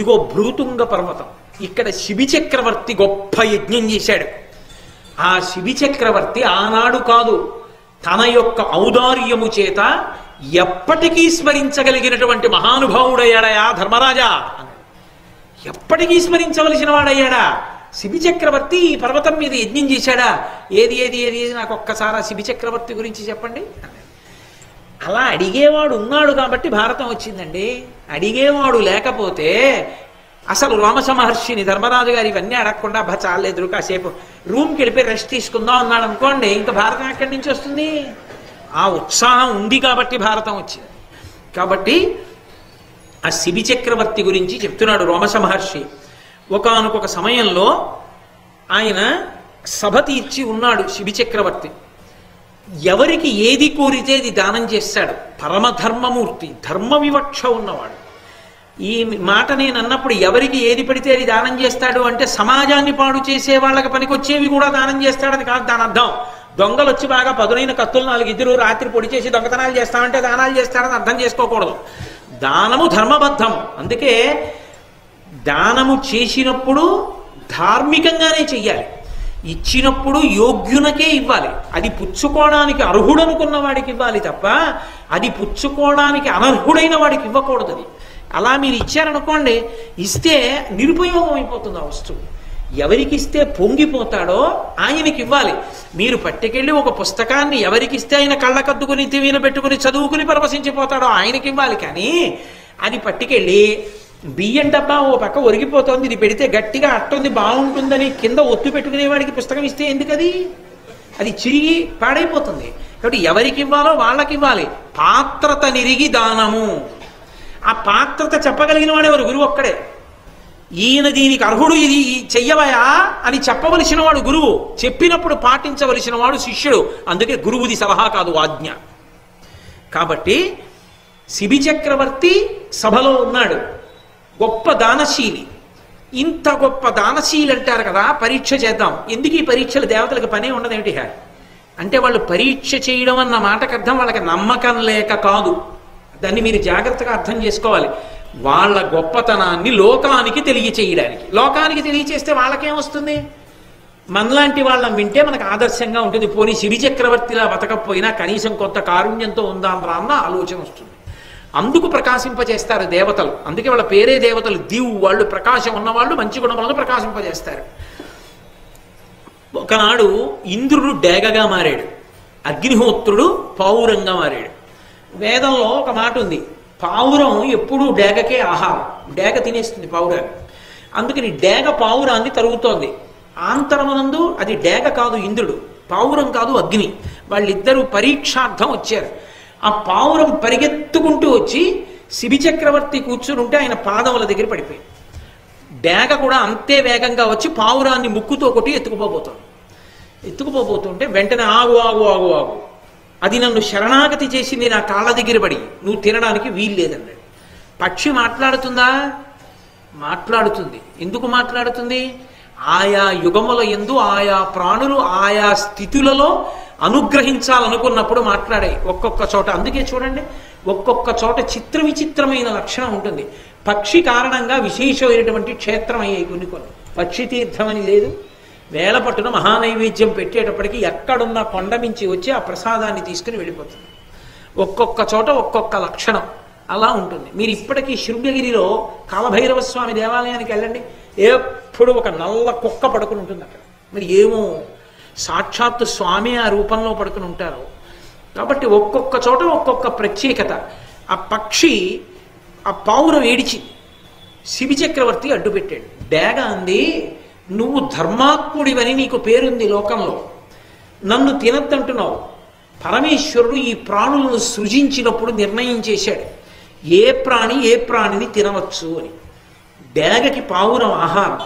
ఇదిగో భృతుంగ పర్వతం ఇక్కడ శిబి చక్రవర్తి గొప్ప యజ్ఞం చేశాడు ఆ శిబి చక్రవర్తి ఆనాడు కాదు తన యొక్క ఔదార్యము చేత ఎప్పటికీ స్మరించగలిగినటువంటి మహానుభావుడయ్యాడయా ధర్మరాజా అన్నాడు. ఎప్పటికీ స్మరించవలసిన వాడయ్యాడా శిబి చక్రవర్తి ఈ పర్వతం మీద యజ్ఞం చేశాడా ఏది ఏది ఏది ఏది నాకు ఒక్కసారి ఆ శిబి చక్రవర్తి గురించి చెప్పండి అన్నాడు. అలా అడిగేవాడు ఉన్నాడు కాబట్టి భారతం వచ్చిందండి అడిగేవాడు లేకపోతే అసలు రామస మహర్షిని ధర్మరాజు గారు ఇవన్నీ అడగకుండా అబ్బా చాలేదు కాసేపు రూమ్కి వెళ్ళిపోయి రెస్ట్ తీసుకుందాం అన్నాడు అనుకోండి ఇంకా భారతం ఎక్కడి నుంచి వస్తుంది ఆ ఉత్సాహం ఉంది కాబట్టి భారతం వచ్చింది కాబట్టి ఆ శిబి చక్రవర్తి గురించి చెప్తున్నాడు రోమస మహర్షి ఒకానొక సమయంలో ఆయన సభ తీర్చి ఉన్నాడు శిబి చక్రవర్తి ఎవరికి ఏది కోరితే అది దానం చేస్తాడు పరమధర్మమూర్తి ధర్మ వివక్ష ఉన్నవాడు ఈ మాట నేను అన్నప్పుడు ఎవరికి ఏది పడితే అది దానం చేస్తాడు అంటే సమాజాన్ని పాడు చేసే వాళ్ళకి పనికొచ్చేవి కూడా దానం చేస్తాడని కాదు దాని అర్థం దొంగలు వచ్చి బాగా పదునైన కత్తులు నాలుగు ఇద్దరు రాత్రి పొడి చేసి దొంగతనాలు చేస్తామంటే దానాలు చేస్తాడని అర్థం చేసుకోకూడదు దానము ధర్మబద్ధం అందుకే దానము చేసినప్పుడు ధార్మికంగానే చెయ్యాలి ఇచ్చినప్పుడు యోగ్యునకే ఇవ్వాలి అది పుచ్చుకోవడానికి అర్హుడనుకున్న వాడికి ఇవ్వాలి తప్ప అది పుచ్చుకోవడానికి అనర్హుడైన వాడికి ఇవ్వకూడదు అది అలా మీరు ఇచ్చారనుకోండి ఇస్తే నిరుపయోగం అయిపోతుంది ఆ వస్తువు ఎవరికి ఇస్తే పొంగిపోతాడో ఆయనకి ఇవ్వాలి మీరు పట్టుకెళ్ళి ఒక పుస్తకాన్ని ఎవరికి ఇస్తే ఆయన కళ్ళకద్దుకుని తివీన పెట్టుకుని చదువుకుని పరవశించిపోతాడో ఆయనకి ఇవ్వాలి కానీ అది పట్టుకెళ్ళి బియ్యం డబ్బా ఓ పక్క ఒరిగిపోతోంది ఇది పెడితే గట్టిగా అట్టుంది బాగుంటుందని కింద ఒత్తు పెట్టుకునే వాడికి పుస్తకం ఇస్తే ఎందుకది అది చిరిగి పాడైపోతుంది కాబట్టి ఎవరికి ఇవ్వాలో వాళ్ళకి ఇవ్వాలి పాత్రత నిరిగి దానము ఆ పాత్రత చెప్పగలిగిన వాడు ఎవరు గురువు ఒక్కడే ఈయన దీనికి అర్హుడు ఇది చెయ్యవయా అని చెప్పవలసిన వాడు గురువు చెప్పినప్పుడు పాటించవలసిన వాడు శిష్యుడు అందుకే గురువుది సలహా కాదు ఆజ్ఞ కాబట్టి శిబి చక్రవర్తి సభలో ఉన్నాడు గొప్ప దానశీలి ఇంత గొప్ప దానశీలి అంటారు కదా పరీక్ష చేద్దాం ఎందుకు ఈ పరీక్షలు దేవతలకు పనే ఉండదేమిటి హే? అంటే వాళ్ళు పరీక్ష చేయడం అన్న మాటకు అర్థం వాళ్ళకి నమ్మకం లేక కాదు దాన్ని మీరు జాగ్రత్తగా అర్థం చేసుకోవాలి వాళ్ళ గొప్పతనాన్ని లోకానికి తెలియచేయడానికి లోకానికి తెలియచేస్తే వాళ్ళకేమొస్తుంది మనలాంటి వాళ్ళని వింటే మనకు ఆదర్శంగా ఉంటుంది పోనీ శివి చక్రవర్తిలా బతకపోయినా కనీసం కొంత కారుణ్యంతో ఉందాం రా అన్న ఆలోచన వస్తుంది అందుకు ప్రకాశింపజేస్తారు దేవతలు అందుకే వాళ్ళ పేరే దేవతలు దీవు వాళ్ళు ప్రకాశం ఉన్నవాళ్ళు మంచి గుణములను ప్రకాశింపజేస్తారు ఒకనాడు ఇంద్రుడు డేగగా మారాడు అగ్నిహోత్రుడు పావురంగా మారాడు వేదంలో ఒక మాట ఉంది పావురం ఎప్పుడూ డేగకే ఆహారం డేగ తినేస్తుంది పావురాన్ని అందుకని డేగ పావురాన్ని తరుగుతోంది ఆంతరమునందు అది డేగ కాదు ఇంద్రుడు పావురం కాదు అగ్ని వాళ్ళిద్దరూ పరీక్షార్థం వచ్చారు ఆ పావురం పరిగెత్తుకుంటూ వచ్చి శిబి చక్రవర్తి కూర్చుని ఉంటే ఆయన పాదముల దగ్గర పడిపోయింది డేగ కూడా అంతే వేగంగా వచ్చి పావురాన్ని ముక్కుతో కొట్టి ఎత్తుకుపోబోతోంది ఎత్తుకుపోబోతుంటే వెంటనే ఆగు ఆగు ఆగు ఆగు అది నన్ను శరణాగతి చేసింది నా కాళ్ళ దగ్గర పడి నువ్వు తినడానికి వీలు లేదన్నాడు పక్షి మాట్లాడుతుందా మాట్లాడుతుంది ఎందుకు మాట్లాడుతుంది ఆయా యుగముల ఎందు ఆయా ప్రాణులు ఆయా స్థితులలో అనుగ్రహించాలనుకున్నప్పుడు మాట్లాడాయి ఒక్కొక్క చోట అందుకే చూడండి ఒక్కొక్క చోట చిత్ర విచిత్రమైన లక్షణం ఉంటుంది పక్షి కారణంగా విశేషమైనటువంటి క్షేత్రం అయ్యాయి కొన్ని కొన్ని పక్షి తీర్థం అని లేదు వేల పట్టున మహానైవేద్యం పెట్టేటప్పటికి ఎక్కడున్న కొండ మించి వచ్చి ఆ ప్రసాదాన్ని తీసుకుని వెళ్ళిపోతుంది ఒక్కొక్క చోట ఒక్కొక్క లక్షణం అలా ఉంటుంది మీరు ఇప్పటికీ శృంగగిరిలో కాలభైరవ స్వామి దేవాలయానికి వెళ్ళండి ఎప్పుడు ఒక నల్ల కుక్క పడుకుని ఉంటుంది అక్కడ మరి ఏమో సాక్షాత్తు స్వామి ఆ రూపంలో పడుకుని ఉంటారు కాబట్టి ఒక్కొక్క చోట ఒక్కొక్క ప్రత్యేకత ఆ పక్షి ఆ పావురం ఏడిచి శివి చక్రవర్తి అడ్డుపెట్టాడు డేగ అంది నువ్వు ధర్మాత్ముడివని నీకు పేరుంది లోకంలో నన్ను తినద్దంటున్నావు పరమేశ్వరుడు ఈ ప్రాణులను సృజించినప్పుడు నిర్ణయం చేశాడు ఏ ప్రాణి ఏ ప్రాణిని తినవచ్చు అని డేగకి పావురం ఆహారం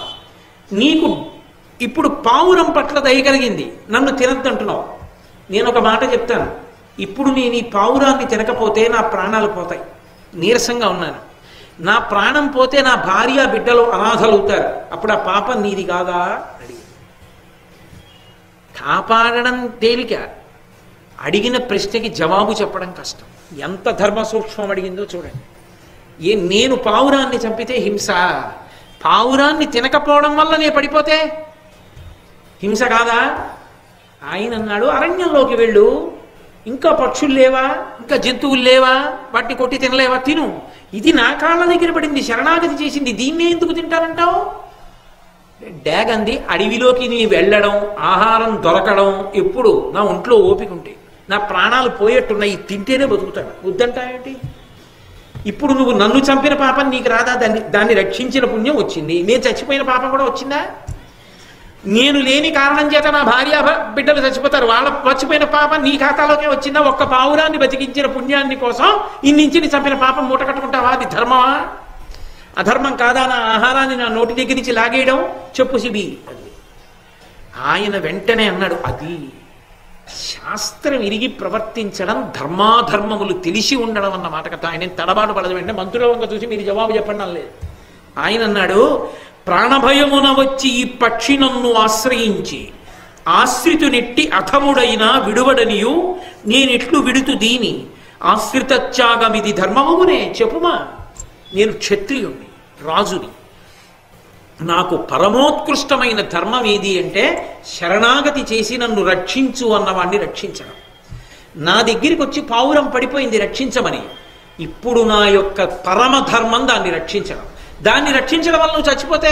నీకు ఇప్పుడు పావురం పట్ల దయ కలిగింది నన్ను తినద్దంటున్నావు నేను ఒక మాట చెప్తాను ఇప్పుడు నేను ఈ పావురాన్ని తినకపోతే నా ప్రాణాలు పోతాయి నీరసంగా ఉన్నాను నా ప్రాణం పోతే నా భార్య బిడ్డలు అనాథలవుతారు అప్పుడు ఆ పాపం నీది కాదా అడిగి కాపాడడం తేలిక అడిగిన ప్రశ్నకి జవాబు చెప్పడం కష్టం ఎంత ధర్మ సూక్ష్మం అడిగిందో చూడండి ఏ నేను పావురాన్ని చంపితే హింస పావురాన్ని తినకపోవడం వల్ల నేను పడిపోతే హింస కాదా ఆయన అన్నాడు అరణ్యంలోకి వెళ్ళు ఇంకా పక్షులు లేవా ఇంకా జంతువులు లేవా వాటిని కొట్టి తినలేవా తిను ఇది నా కాళ్ళ దగ్గర పడింది శరణాగతి చేసింది దీన్నే ఎందుకు తింటానంటావు డ్యాగ్ అంది అడవిలోకి నీ వెళ్ళడం ఆహారం దొరకడం ఎప్పుడు నా ఒంట్లో ఓపిక ఉంటే నా ప్రాణాలు పోయేట్టున్నాయి తింటేనే బతుకుతాడు వద్దంటావేంటి ఇప్పుడు నువ్వు నన్ను చంపిన పాపం నీకు రాదా దాన్ని దాన్ని రక్షించిన పుణ్యం వచ్చింది నేను చచ్చిపోయిన పాపం కూడా వచ్చిందా నేను లేని కారణం చేత నా భార్య భ- బిడ్డలు చచ్చిపోతారు వాళ్ళ చచ్చిపోయిన పాపం నీ ఖాతాలోకే వచ్చిందా ఒక్క పావురాన్ని బతికించిన పుణ్యాన్ని కోసం ఇన్నించి నీ చంపిన పాపం మూట కట్టుకుంటావా అది ధర్మమా అధర్మం కాదా నా ఆహారాన్ని నా నోటి దగ్గర నుంచి లాగేయడం చెప్పు శిబి అది ఆయన వెంటనే అన్నాడు అది శాస్త్రం ఇరిగి ప్రవర్తించడం ధర్మాధర్మములు తెలిసి ఉండడం అన్న మాట కదా ఆయన ఏం తడబాటు పడదు వెంటనే మంత్రుల వంక చూసి మీరు జవాబు చెప్పండి అనలేదు ఆయన అన్నాడు ప్రాణభయమున వచ్చి ఈ పక్షి నన్ను ఆశ్రయించి ఆశ్రితునెట్టి అథముడైన విడువడనియు నేనెట్లు విడుతు దీని ఆశ్రిత త్యాగమిది ధర్మమునే చెప్పుమా నేను క్షత్రియుణ్ణి రాజుని నాకు పరమోత్కృష్టమైన ధర్మం ఏది అంటే శరణాగతి చేసి నన్ను రక్షించు అన్నవాణ్ణి రక్షించడం నా దగ్గరికి వచ్చి పావురం పడిపోయింది రక్షించమని ఇప్పుడు నా యొక్క పరమ ధర్మం దాన్ని రక్షించడం దాన్ని రక్షించడం వల్ల నువ్వు చచ్చిపోతే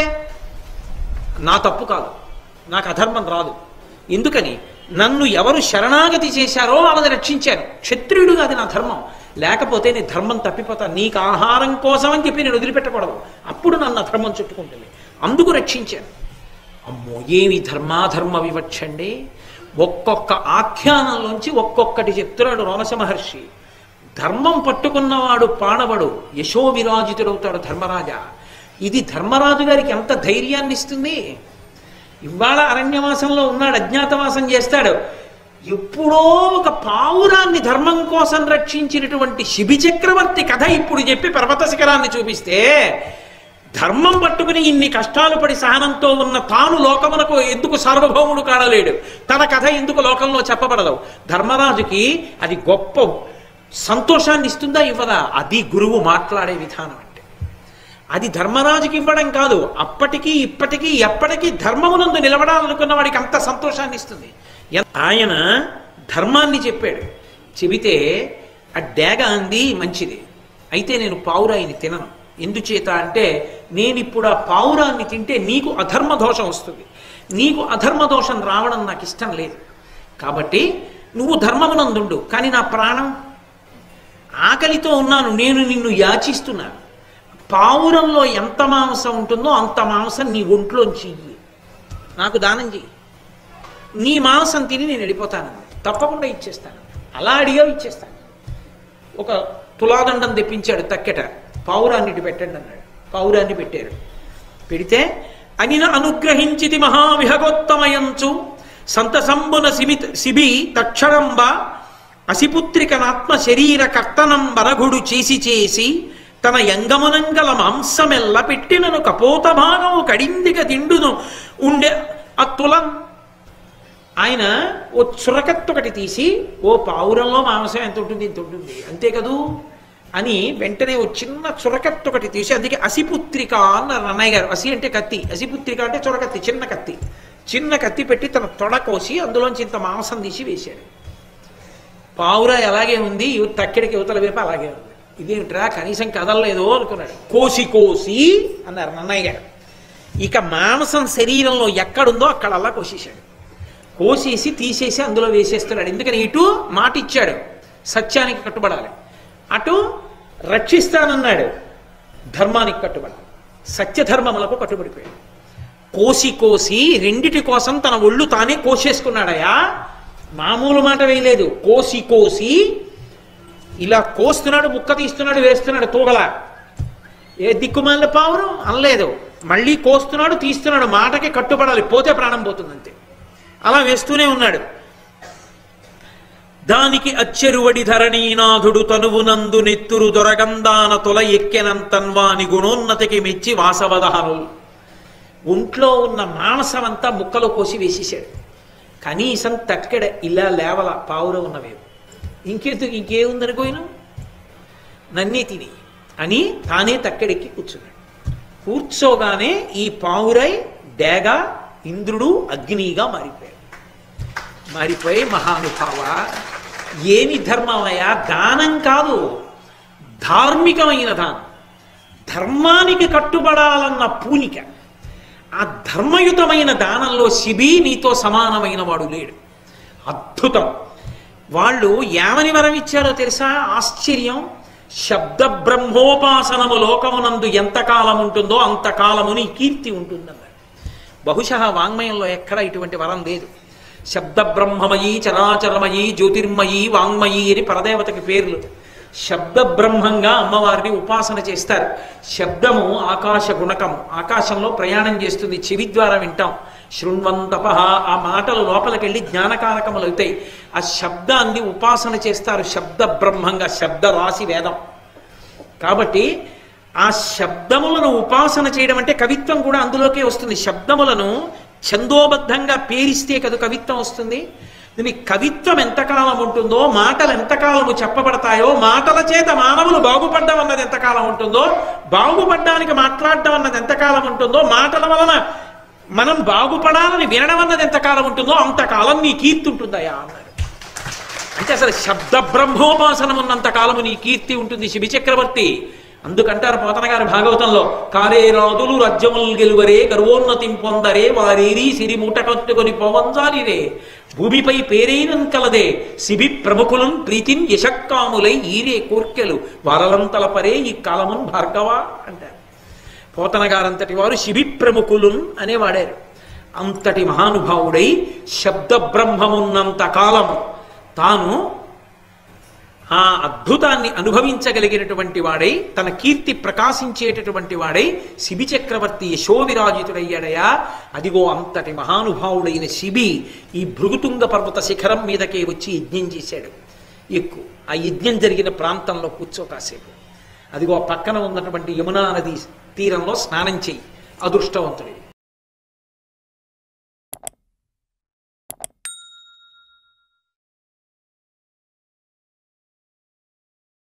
నా తప్పు కాదు నాకు అధర్మం రాదు ఎందుకని నన్ను ఎవరు శరణాగతి చేశారో వాళ్ళని రక్షించాను క్షత్రియుడు అది నా ధర్మం లేకపోతే నీ ధర్మం తప్పిపోతా నీకు ఆహారం కోసం అని చెప్పి నేను వదిలిపెట్టకూడదు అప్పుడు నన్ను అధర్మం చుట్టుకుంటుంది అందుకు రక్షించాను అమ్మో ఏమి ధర్మాధర్మ వివక్ష అండి ఒక్కొక్క ఆఖ్యానంలోంచి ఒక్కొక్కటి చెప్తున్నాడు రోమస మహర్షి ధర్మం పట్టుకున్నవాడు పాణవడు యశోవిరాజితుడవుతాడు ధర్మరాజా ఇది ధర్మరాజు గారికి ఎంత ధైర్యాన్ని ఇస్తుంది ఇవాళ అరణ్యవాసంలో ఉన్నాడు అజ్ఞాతవాసం చేస్తాడు ఎప్పుడో ఒక పావురాన్ని ధర్మం కోసం రక్షించినటువంటి శిబి చక్రవర్తి కథ ఇప్పుడు చెప్పి పర్వత శిఖరాన్ని చూపిస్తే ధర్మం పట్టుకుని ఇన్ని కష్టాలు పడి సహనంతో ఉన్న తాను లోకమునకు ఎందుకు సార్వభౌముడు కాడలేడు తన కథ ఎందుకు లోకంలో చెప్పబడదు ధర్మరాజుకి అది గొప్ప సంతోషాన్ని ఇస్తుందా ఇవ్వదా అది గురువు మాట్లాడే విధానం అంటే అది ధర్మరాజుకి ఇవ్వడం కాదు అప్పటికీ ఇప్పటికీ ఎప్పటికీ ధర్మమునందు నిలబడాలనుకున్న వాడికి అంత సంతోషాన్ని ఇస్తుంది ఎన్- ఆయన ధర్మాన్ని చెప్పాడు చెబితే ఆ డేగ అంది మంచిది అయితే నేను పావురాయిని తినను ఎందుచేత అంటే నేను ఇప్పుడు ఆ పావురాన్ని తింటే నీకు అధర్మ దోషం వస్తుంది నీకు అధర్మ దోషం రావడం నాకు ఇష్టం లేదు కాబట్టి నువ్వు ధర్మమునందుండు కానీ నా ప్రాణం ఆకలితో ఉన్నాను నేను నిన్ను యాచిస్తున్నాను పావురంలో ఎంత మాంసం ఉంటుందో అంత మాంసం నీ ఒంట్లోంచి ఇయ్యి. నాకు దానం చెయ్యి నీ మాంసం తిని నేను వెళ్ళిపోతాను తప్పకుండా ఇచ్చేస్తాను అలా అడిగా ఇచ్చేస్తాను ఒక తులాదండం తెప్పించాడు తక్కెట పావురాన్ని ఇటు పెట్టండి అన్నాడు పావురాన్ని పెట్టారు పెడితే అనిన అనుగ్రహించితి మహావిహగోత్తమయంచు సంతసంబున సిమి శిబి తక్షణంబ అసిపుత్రికనాత్మ శరీర కర్తనం బరగుడు చేసి చేసి తన యంగమునంగల మాంసమెల్ల పెట్టినను కపోత భాగము కడిందిగ తిండును ఉండే అత్తులం ఆయన ఓ చురకత్తు ఒకటి తీసి ఓ పావురంలో మాంసం ఎంత ఉంటుంది ఇంత ఉంటుంది అంతే కదూ అని వెంటనే ఓ చిన్న చురకత్తు ఒకటి తీసి అందుకే అసిపుత్రిక అన్నారు అన్నయ్య గారు అసి అంటే కత్తి అసిపుత్రిక అంటే చురకత్తి చిన్న కత్తి చిన్న కత్తి పెట్టి తన తొడ కోసి అందులోంచి ఇంత మాంసం తీసి వేశాడు పావుర ఎలాగే ఉంది ఇవి తక్కిడికి యువతల వైపు అలాగే ఉంది ఇదేమిట్రా కనీసం కదలలేదు అనుకున్నాడు కోసి కోసి అన్నారు నన్నయ్య గారు ఇక మాంసం శరీరంలో ఎక్కడుందో అక్కడ అలా కోసేశాడు కోసేసి తీసేసి అందులో వేసేస్తున్నాడు ఎందుకని ఇటు మాట ఇచ్చాడు సత్యానికి కట్టుబడాలి అటు రక్షిస్తానన్నాడు ధర్మానికి కట్టుబడాలి సత్యధర్మములకు కట్టుబడిపోయాడు కోసి కోసి రెండిటి కోసం తన ఒళ్ళు తానే కోసేసుకున్నాడయా మామూలు మాట వేయలేదు కోసి కోసి ఇలా కోస్తున్నాడు ముక్క తీస్తున్నాడు వేస్తున్నాడు తూగల ఏ దిక్కుమాల పావురం అనలేదు మళ్ళీ కోస్తున్నాడు తీస్తున్నాడు మాటకి కట్టుబడాలి పోతే ప్రాణం పోతుంది అంతే అలా వేస్తూనే ఉన్నాడు దానికి అచ్చెరువడి ధరణీనాథుడు తనువునందు నెత్తురు దొరగందాన తొల ఎక్కెనంతన్వాని గుణోన్నతికి మెచ్చి వాసవదహనులు ఒంట్లో ఉన్న మాంసమంతా ముక్కలో కోసి వేసేసాడు కనీసం తక్కెడ ఇలా లేవల పావులో ఉన్నవేవు ఇంకెందుకు ఇంకేముందనుకోయిను నన్నే తిని అని తానే తక్కెడెక్కి కూర్చున్నాడు కూర్చోగానే ఈ పావురై డేగ ఇంద్రుడు అగ్నిగా మారిపోయాడు మారిపోయి మహానుభావ ఏమి ధర్మమయ్యా దానం కాదు ధార్మికమైన దానం ధర్మానికి కట్టుబడాలన్న పూనిక ఆ ధర్మయుతమైన దానంలో శిబి నీతో సమానమైన వాడు లేడు అద్భుతం వాళ్ళు ఏమని వరం ఇచ్చారో తెలుసా ఆశ్చర్యం శబ్ద బ్రహ్మోపాసనము లోకమునందు ఎంతకాలం ఉంటుందో అంతకాలము నీ కీర్తి ఉంటుందన్నారు బహుశా వాంగ్మయంలో ఎక్కడ ఇటువంటి వరం లేదు శబ్ద బ్రహ్మమయి చరాచరమయి జ్యోతిర్మయి వాంగ్మయి అని పరదేవతకి పేర్లు శబ్ద బ్రహ్మంగా అమ్మవారిని ఉపాసన చేస్తారు శబ్దము ఆకాశ గుణకం ఆకాశంలో ప్రయాణం చేస్తుంది చెవి ద్వారా వింటాం శృణ్వంతప ఆ మాటలు లోపలికెళ్ళి జ్ఞానకారకములు అవుతాయి ఆ శబ్దాన్ని ఉపాసన చేస్తారు శబ్ద బ్రహ్మంగా శబ్ద రాశి వేదం కాబట్టి ఆ శబ్దములను ఉపాసన చేయడం అంటే కవిత్వం కూడా అందులోకే వస్తుంది శబ్దములను ఛందోబద్ధంగా పేరిస్తే కదా కవిత్వం వస్తుంది దీని కవిత్వం ఎంతకాలం ఉంటుందో మాటలు ఎంతకాలము చెప్పబడతాయో మాటల చేత మానవులు బాగుపడ్డం అన్నది ఎంతకాలం ఉంటుందో బాగుపడ్డానికి మాట్లాడడం అన్నది ఎంతకాలం ఉంటుందో మాటల వలన మనం బాగుపడాలని వినడం అన్నది ఎంతకాలం ఉంటుందో అంతకాలం నీ కీర్తి ఉంటుందయా అన్నాడు అంటే అసలు శబ్ద బ్రహ్మోపాసనం ఉన్నంత కాలము నీ కీర్తి ఉంటుంది శిబి చక్రవర్తి అందుకంటారు పోతన గారి భాగవతంలో కారే రాజులు రాజ్యములు గెలువరే గర్వోన్నతిం పొందరే వారేరి సిరి మూట కట్టుకొని పోవంజాలిరే భూమిపై పేరైనం కలదే శిబి ప్రముఖులను ప్రీతిన్ యశక్కాములై ఈరే కోర్కెలు వారలంతల పరే ఈ కాలమున్ భార్గవ అంటారు పోతన గారంతటి వారు శిబి ప్రముఖులున్ అనే వాడారు అంతటి మహానుభావుడై శబ్ద బ్రహ్మమున్నంత కాలము తాను ఆ అద్భుతాన్ని అనుభవించగలిగినటువంటి వాడై తన కీర్తి ప్రకాశించేటటువంటి వాడై శిబి చక్రవర్తి యశోవిరాజితుడయ్యాడయా అదిగో అంతటి మహానుభావుడైన శిబి ఈ భృగుతుంగ పర్వత శిఖరం మీదకే వచ్చి యజ్ఞం చేశాడు ఎక్కువ ఆ యజ్ఞం జరిగిన ప్రాంతంలో కూర్చో కాసేపు అదిగో పక్కన ఉన్నటువంటి యమునా నది తీరంలో స్నానం చెయ్యి అదృష్టవంతుడి